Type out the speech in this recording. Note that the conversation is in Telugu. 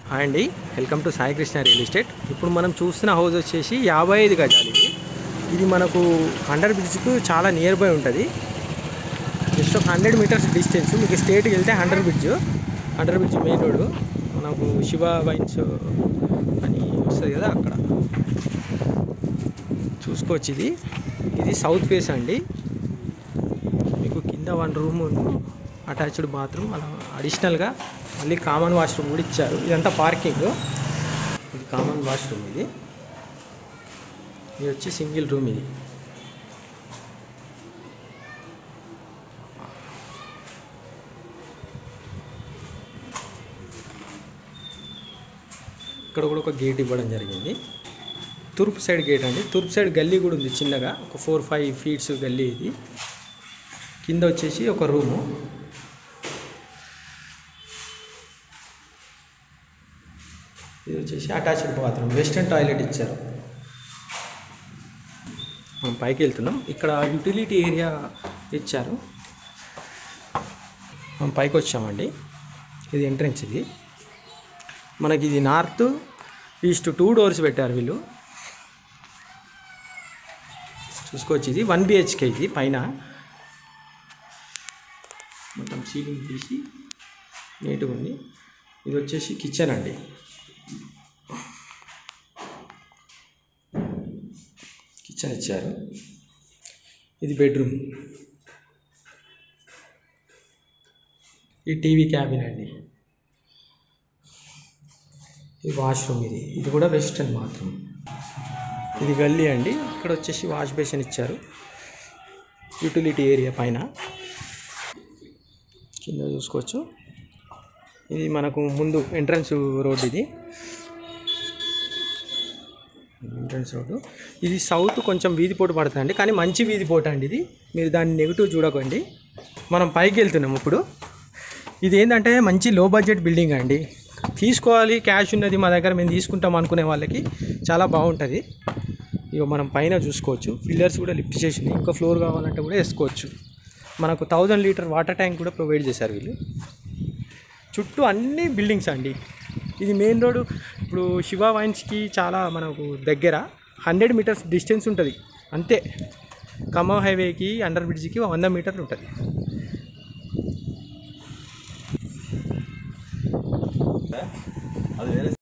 హాయ్ అండి welcome to Sai Krishna real estate ఇప్పుడు మనం చూస్తున్న హౌస్ వచ్చేసి యాభై ఐదు గజాలు ఇది ఇది మనకు అండర్ బ్రిడ్జ్కు చాలా నియర్ బై ఉంటుంది జస్ట్ ఒక హండ్రెడ్ మీటర్స్ డిస్టెన్స్ మీకు స్టేట్కి వెళ్తే under bridge under bridge main road మనకు శివ వైన్స్ అని వస్తుంది కదా అక్కడ చూసుకోవచ్చు ఇది ఇది సౌత్ ఫేస్ అండి మీకు కింద వన్ రూమ్ అటాచ్డ్ బాత్రూమ్ అలా అడిషనల్గా మళ్ళీ కామన్ వాష్రూమ్ కూడా ఇచ్చారు ఇదంతా పార్కింగ్ ఇది కామన్ వాష్రూమ్ ఇది ఇది వచ్చి సింగిల్ రూమ్ ఇది ఇక్కడ కూడా ఒక గేట్ ఇవ్వడం జరిగింది తూర్పు సైడ్ గేట్ అండి తూర్పు సైడ్ గల్లీ కూడా ఉంది చిన్నగా ఒక ఫోర్ ఫైవ్ ఫీట్స్ గల్లీ ఇది కింద వచ్చేసి ఒక రూము ఇది వచ్చేసి అటాచ్డ్ బాత్రూమ్ వెస్టర్న్ టాయిలెట్ ఇచ్చారు మనం పైకి వెళ్తున్నాం ఇక్కడ యూటిలిటీ ఏరియా ఇచ్చారు మనం పైకి వచ్చామండి ఇది ఎంట్రన్స్ ఇది మనకి ఇది నార్త్ ఈస్ట్ టూ డోర్స్ పెట్టారు వీళ్ళు చూసుకోవచ్చు ఇది వన్ బిహెచ్కే ఇది పైన మొత్తం సీలింగ్ తీసి నీట్గా ఉంది ఇది వచ్చేసి కిచెన్ అండి కిచెన్ ఇచ్చారు ఇది బెడ్రూమ్ ఈ టీవీ క్యాబిన్ అండి ఈ వాష్రూమ్ ఇది ఇది కూడా వెస్టర్న్ బాత్రూమ్ ఇది గల్లీ అండి ఇక్కడ వచ్చేసి వాష్ బేసిన్ ఇచ్చారు యూటిలిటీ ఏరియా పైన కింద చూసుకోవచ్చు ఇది మనకు ముందు ఎంట్రన్స్ రోడ్ ఇది ఎంట్రన్స్ రోడ్డు ఇది సౌత్ కొంచెం వీధిపోటు పడుతుందండి కానీ మంచి వీధిపోటు అండి ఇది మీరు దాన్ని నెగిటివ్ చూడకండి మనం పైకి వెళ్తున్నాం ఇప్పుడు ఇది ఏంటంటే మంచి లో బడ్జెట్ బిల్డింగ్ అండి తీసుకోవాలి క్యాష్ ఉన్నది మా దగ్గర మేము తీసుకుంటాం అనుకునే వాళ్ళకి చాలా బాగుంటుంది ఇక మనం పైన చూసుకోవచ్చు పిల్లర్స్ కూడా లిఫ్ట్ చేసింది ఇంకా ఫ్లోర్ కావాలంటే కూడా వేసుకోవచ్చు మనకు థౌజండ్ లీటర్ వాటర్ ట్యాంక్ కూడా ప్రొవైడ్ చేశారు వీళ్ళు చుట్టూ అన్ని బిల్డింగ్స్ అండి ఇది మెయిన్ రోడ్ ఇప్పుడు శివ వైన్స్కి చాలా మనకు దగ్గర హండ్రెడ్ మీటర్స్ డిస్టెన్స్ ఉంటుంది అంతే ఖమ్మం హైవేకి అండర్ బ్రిడ్జ్కి వంద మీటర్లు ఉంటుంది అది వేరే